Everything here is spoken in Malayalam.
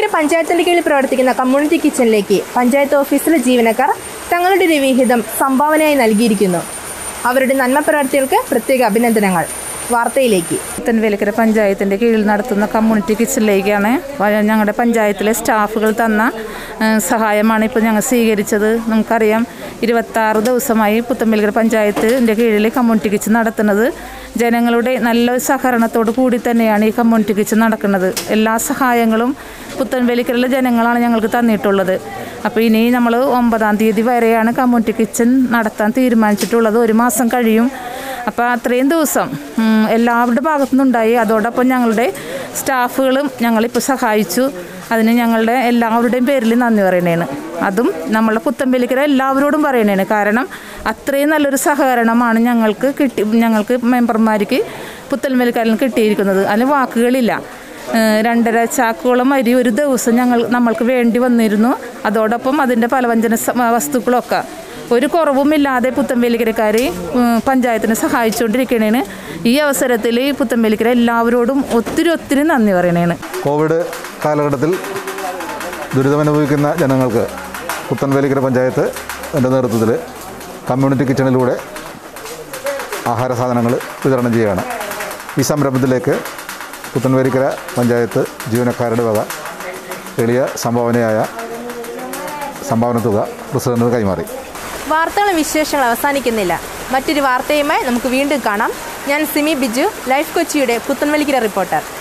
പുത്തൻവേലിക്കര പഞ്ചായത്തിന്റെ കീഴിൽ പ്രവർത്തിക്കുന്ന കമ്മ്യൂണിറ്റി കിച്ചണിലേക്ക് പഞ്ചായത്ത് ഓഫീസിലെ ജീവനക്കാർ തങ്ങളുടെ ഒരു വിഹിതം സംഭാവനയായി നൽകിയിരിക്കുന്നു അവരുടെ നന്മ പ്രവർത്തികൾക്ക് പ്രത്യേക അഭിനന്ദനങ്ങൾ വാർത്തയിലേക്ക് പുത്തൻവേലിക്കര പഞ്ചായത്തിൻ്റെ കീഴിൽ നടത്തുന്ന കമ്മ്യൂണിറ്റി കിച്ചണിലേക്കാണ് വ- ഞങ്ങളുടെ പഞ്ചായത്തിലെ സ്റ്റാഫുകൾ തന്ന ഏ, സഹായമാണ് ഇപ്പോൾ ഞങ്ങൾ സ്വീകരിച്ചത് നമുക്കറിയാം ഇരുപത്താറ് ദിവസമായി പുത്തൻവേലിക്കര പഞ്ചായത്തിൻ്റെ കീഴിൽ കമ്മ്യൂണിറ്റി കിച്ചൺ നടത്തുന്നത് ജനങ്ങളുടെ നല്ല സഹകരണത്തോടു കൂടി തന്നെയാണ് ഈ കമ്മ്യൂണിറ്റി കിച്ചൺ നടക്കുന്നത് എല്ലാ സഹായങ്ങളും പുത്തൻവേലിക്കരയിലെ ജനങ്ങളാണ് ഞങ്ങൾക്ക് തന്നിട്ടുള്ളത് അപ്പോൾ ഇനി നമ്മൾ ഒമ്പതാം തീയതി വരെയാണ് കമ്മ്യൂണിറ്റി കിച്ചൺ നടത്താൻ തീരുമാനിച്ചിട്ടുള്ളത് ഒരു മാസം കഴിയും അപ്പോൾ അത്രയും ദിവസം ഉം, എല്ലാവരുടെ ഭാഗത്തു നിന്നുണ്ടായി അതോടൊപ്പം ഞങ്ങളുടെ സ്റ്റാഫുകളും ഞങ്ങളിപ്പോൾ സഹായിച്ചു അതിന് ഞങ്ങളുടെ എല്ലാവരുടെയും പേരിൽ നന്ദി പറയണേണ് അതും നമ്മളുടെ പുത്തമ്പലിക്കര എല്ലാവരോടും പറയണേണ് കാരണം അത്രയും നല്ലൊരു സഹകരണമാണ് ഞങ്ങൾക്ക് കിട്ടി ഞങ്ങൾക്ക് മെമ്പർമാർക്ക് പുത്തൻവേലിക്കാരിൽ കിട്ടിയിരിക്കുന്നത് അതിന് വാക്കുകളില്ല ഏഹ് രണ്ടര ചാക്കുകളും അരി ഒരു ദിവസം ഞങ്ങൾ നമ്മൾക്ക് വേണ്ടി വന്നിരുന്നു അതോടൊപ്പം അതിൻ്റെ പലവ്യഞ്ജന സ- വസ്തുക്കളൊക്കെ ഒരു കുറവുമില്ലാതെ പുത്തമ്പേലിക്കരക്കാർ പഞ്ചായത്തിനെ സഹായിച്ചുകൊണ്ടിരിക്കണേന് ഈ അവസരത്തിൽ ഈ പുത്തമ്പേലിക്കര എല്ലാവരോടും ഒത്തിരി ഒത്തിരി നന്ദി പറയണേണ് കോവിഡ് കാലഘട്ടത്തിൽ ദുരിതമനുഭവിക്കുന്ന ജനങ്ങൾക്ക് പുത്തൻവേലിക്കര പഞ്ചായത്ത് എൻ്റെ നേതൃത്വത്തിൽ കമ്മ്യൂണിറ്റി കിച്ചണിലൂടെ ആഹാര സാധനങ്ങൾ വിതരണം ചെയ്യുകയാണ് ഈ സംരംഭത്തിലേക്ക് പുത്തൻവേലിക്കര പഞ്ചായത്ത് ജീവനക്കാരുടെ വക എളിയ സംഭാവനയായ സംഭാവന തുക പ്രസിഡന്റിന് കൈമാറി വാർത്തകളും വിശേഷങ്ങൾ അവസാനിക്കുന്നില്ല മറ്റൊരു വാർത്തയുമായി നമുക്ക് വീണ്ടും കാണാം ഞാൻ സിമി ബിജു ലൈഫ് കൊച്ചിയുടെ പുത്തൻവലിക്കര റിപ്പോർട്ടർ